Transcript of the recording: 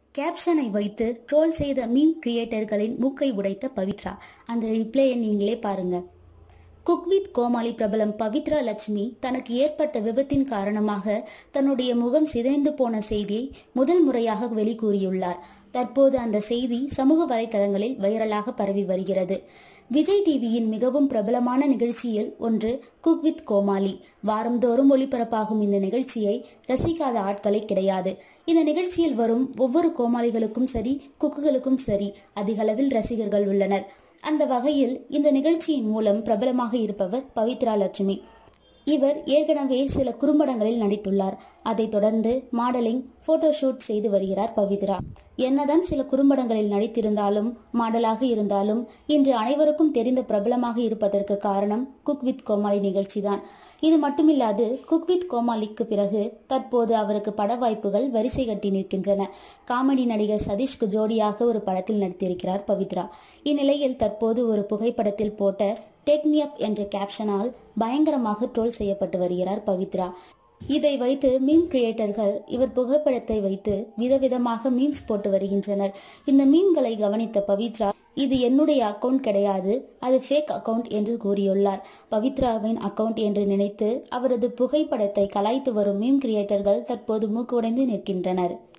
கேப்ஷனை வைத்து ட்ரோல் செய்த மீம் கிரியேட்டர்களின் மூக்கை உடைத்த பவித்ரா அந்த ரிப்ளையை நீங்களே பாருங்க குக் வித் கோமாளி பிரபலம் பவித்ரா லட்சுமி தனக்கு ஏற்பட்ட விபத்தின் காரணமாக தன்னுடைய முகம் சிதைந்து போன செய்தியை முதல் முறையாக வெளிக்கூறியுள்ளார் தற்போது அந்த செய்தி சமூக வலைதளங்களில் வைரலாக பரவி வருகிறது விஜய் டிவியின் மிகவும் பிரபலமான நிகழ்ச்சியில் ஒன்று குக் வித் கோமாளி வாரந்தோறும் ஒளிபரப்பாகும் இந்த நிகழ்ச்சியை ரசிக்காத ஆட்களே கிடையாது இந்த நிகழ்ச்சியில் வரும் ஒவ்வொரு கோமாளிகளுக்கும் சரி குக்குகளுக்கும் சரி அதிகளவில் ரசிகர்கள் உள்ளனர் அந்த வகையில் இந்த நிகழ்ச்சியின் மூலம் பிரபலமாக இருப்பவர் பவித்ரா லட்சுமி இவர் ஏற்கனவே சில குறும்படங்களில் நடித்துள்ளார் அதைத் தொடர்ந்து மாடலிங் போட்டோஷூட் செய்து வருகிறார் பவித்ரா என்னதான் சில குறும்படங்களில் நடித்திருந்தாலும் மாடலாக இருந்தாலும் இன்று அனைவருக்கும் தெரிந்த பிரபலமாக இருப்பதற்கு காரணம் குக் வித் கோமாளி நிகழ்ச்சிதான் இது மட்டுமில்லாது குக் வித் கோமாளிக்கு பிறகு தற்போது அவருக்கு பட வாய்ப்புகள் வரிசை கட்டி நிற்கின்றன காமெடி நடிகர் சதீஷ்க்கு ஜோடியாக ஒரு படத்தில் நடித்திருக்கிறார் பவித்ரா இந்நிலையில் தற்போது ஒரு புகைப்படத்தில் போட்ட டேக் மீ அப் என்ற கேப்ஷனால் பயங்கரமாக ட்ரோல் செய்யப்பட்டு வருகிறார் பவித்ரா இதை வைத்து மீம் கிரியேட்டர்கள் இவர் புகைப்படத்தை வைத்து விதவிதமாக மீம்ஸ் போட்டு வருகின்றனர் இந்த மீம்களை கவனித்த பவித்ரா இது என்னுடைய அக்கவுண்ட் கிடையாது அது ஃபேக் அக்கவுண்ட் என்று கூறியுள்ளார் பவித்ராவின் அக்கவுண்ட் என்று நினைத்து அவரது புகைப்படத்தை கலாய்த்து வரும் மீம் கிரியேட்டர்கள் தற்போது மூக்குடைந்து நிற்கின்றனர்